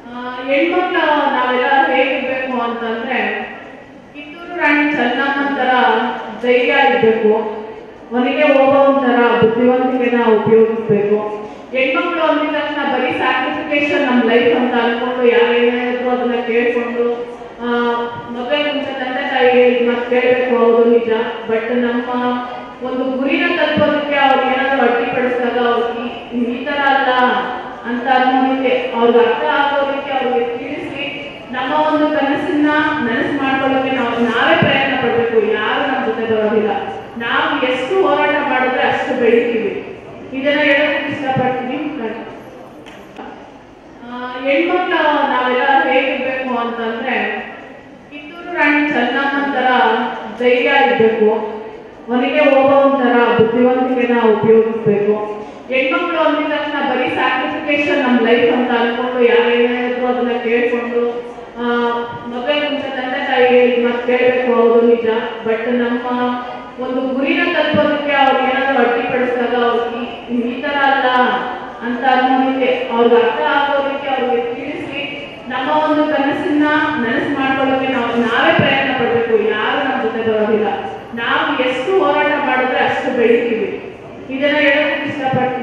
ಹೆಣ್ಮಕ್ಳು ನಾವೆಲ್ಲ ಹೇಗಿರ್ಬೇಕು ಅಂತಂದ್ರೆ ಕಿತ್ತೂರು ರಾಣಿ ಚೆನ್ನಮ್ಮನ ತರ ಧೈರ್ಯ ಇರಬೇಕು ಮನೆಗೆ ಹೋಗೋನ್ ತರ ಬುದ್ಧಿವಂತಿಕೆನ ಉಪಯೋಗಿಸ್ಬೇಕು ಹೆಣ್ಮಕ್ಳು ಅಂದಿದ ತಕ್ಷಣ ಬರೀ ಸ್ಯಾಕ್ರಿಫಿಕೇಶನ್ ನಮ್ಮ ಲೈಫ್ ಅಂತ ಅನ್ಕೊಂಡು ಯಾರೇನಾದ್ರು ಅದನ್ನ ಕೇಳ್ಕೊಂಡು ಮದುವೆ ಮುಂಚೆ ತಂದೆ ತಾಯಿಗೆ ಇದನ್ನ ಕೇಳಬೇಕು ಹೌದು ನಿಜ ಬಟ್ ನಮ್ಮ ಒಂದು ಗುರಿನ ತಲುಪೋದಕ್ಕೆ ಅವ್ರಿಗೆ ಏನಾದ್ರು ಅಡ್ಡಿಪಡಿಸಿದಾಗ ಅವ್ರಿಗೆ ಈ- ಈ ತರ ಅಲ್ಲ ಅಂತ ಅನ್ನೋದಕ್ಕೆ ಅವ್ರಿಗೆ ಅರ್ಥ ಆಗೋದಕ್ಕೆ ಅವ್ರಿಗೆ ತಿಳಿಸಿ ನಮ್ಮ ಒಂದು ಕನಸನ್ನ ನನಸು ಮಾಡ್ಕೊಳ್ಳೋಕೆ ನಾವು ನಾವೇ ಪ್ರಯತ್ನ ಪಡಬೇಕು ಯಾರು ನಮ್ಮ ಜೊತೆ ಬರೋದಿಲ್ಲ ನಾವು ಎಷ್ಟು ಹೋರಾಟ ಮಾಡಿದ್ರೆ ಅಷ್ಟು ಬೆಳಿತೀವಿ ಇದನ್ನ ಹೇಳೋದಕ್ಕೆ ಇಷ್ಟಪಡ್ತೀನಿ ಆ, ಹೆಣ್ಮಕ್ಳು ನಾವೆಲ್ಲ ಹೇಗಿರ್ಬೇಕು ಅಂತಂದ್ರೆ ಕಿತ್ತೂರು ರಾಣಿ ಚೆನ್ನಮ್ಮನ ತರ ಧೈರ್ಯ ಇರಬೇಕು ಮನೆಗೆ ಹೋಗೋನ್ ತರ ಬುದ್ಧಿವಂತಿಕೆನ ಉಪಯೋಗಿಸ್ಬೇಕು ಹೆಣ್ಮಕ್ಳು ಅಂದಿದ ತಕ್ಷಣ ಬರೀ ಸ್ಯಾಕ್ರಿಫಿಕೇಶನ್ ನಮ್ಮ ಲೈಫ್ ಅಂತ ಅನ್ಕೊಂಡು ಯಾರೇನಾದ್ರು ಅದನ್ನ ಕೇಳ್ಕೊಂಡು ಮದುವೆ ಮುಂಚೆ ತಂದೆ ತಾಯಿಗೆ ಇದನ್ನ ಕೇಳಬೇಕು ಹೌದು ನಿಜ ಬಟ್ ನಮ್ಮ ಒಂದು ಗುರಿನ ತಲುಪೋದಕ್ಕೆ ಅವ್ರಿಗೆ ಏನಾದ್ರು ಅಡ್ಡಿಪಡಿಸಿದಾಗ ಅವ್ರಿಗೆ ಈ- ಈ ತರ ಅಲ್ಲ ಅಂತ ಅನ್ನೋದಕ್ಕೆ ಅವ್ರಿಗೆ ಅರ್ಥ ಆಗೋದಕ್ಕೆ ಅವ್ರಿಗೆ ತಿಳಿಸಿ ನಮ್ಮ ಒಂದು ಕನಸನ್ನ ನನಸು ಮಾಡ್ಕೊಳ್ಳೋಕೆ ನಾವು ನಾವೇ ಪ್ರಯತ್ನ ಪಡಬೇಕು ಯಾರು ನಮ್ಮ ಜೊತೆ ಬರೋದಿಲ್ಲ ನಾವು ಎಷ್ಟು ಹೋರಾಟ ಮಾಡಿದ್ರೆ ಅಷ್ಟು ಬೆಳಿತೀವಿ ಇದನ್ನ ಹೇಳೋದಕ್ಕೆ ಇಷ್ಟಪಡ್ತೀನಿ